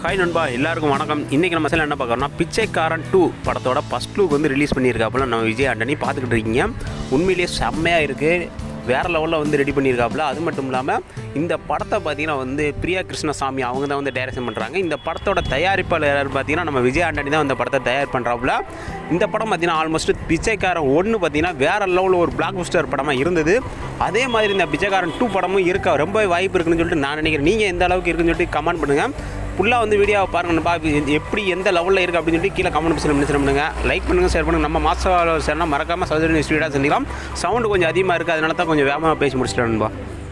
hi நண்பா எல்லாருக்கும் வணக்கம் இன்றைக்கி நம்ம சேனல் என்ன பார்க்குறோம்னா பிச்சைக்காரன் டூ படத்தோட ஃபஸ்ட் லுக் வந்து ரிலீஸ் பண்ணியிருக்காப்புல நம்ம விஜய் ஆண்டனி பார்த்துக்கிட்டு இருக்கீங்க உண்மையிலேயே செம்மையாக இருக்குது வேறு லெவலில் வந்து ரெடி பண்ணியிருக்காப்புல அது மட்டும் இல்லாமல் இந்த படத்தை பார்த்தீங்கன்னா வந்து பிரியா கிருஷ்ணசாமி அவங்க தான் வந்து டைரக்ஷன் பண்ணுறாங்க இந்த படத்தோட தயாரிப்பாளர் யார் பார்த்தீங்கன்னா நம்ம விஜய் ஆண்டனி தான் இந்த படத்தை தயார் பண்ணுறாப்புல இந்த படம் பார்த்தீங்கன்னா ஆல்மோஸ்ட் பிச்சைக்காரன் ஒன்று பார்த்தீங்கன்னா வேறு லெவலில் ஒரு பிளாக் பஸ்டர் படமாக இருந்தது அதே மாதிரி இந்த பிச்சைக்காரன் டூ படமும் இருக்க ரொம்ப வாய்ப்பு இருக்குன்னு சொல்லிட்டு நான் நினைக்கிறேன் நீங்கள் எந்த அளவுக்கு இருக்குன்னு சொல்லிட்டு கமெண்ட் பண்ணுங்கள் ஃபுல்லாக வந்து வீடியோவை பாருங்கப்பா இது எப்படி எந்த லெவலில் இருக்குது அப்படின்னு சொல்லிட்டு கீழே கமெண்ட் பாக்ஸில் மென்ஷன் பண்ணுங்கள் லைக் பண்ணுங்கள் ஷேர் பண்ணுங்கள் நம்ம மாஸ்டர் சேர்னா மறக்காமல் சௌதரி நியூஸ் வீடாக செஞ்சிக்கலாம் சவுண்டு கொஞ்சம் அதிகமாக இருக்குது அதனால தான் கொஞ்சம் வேகமாக பேசி முடிச்சிட்டேன்பா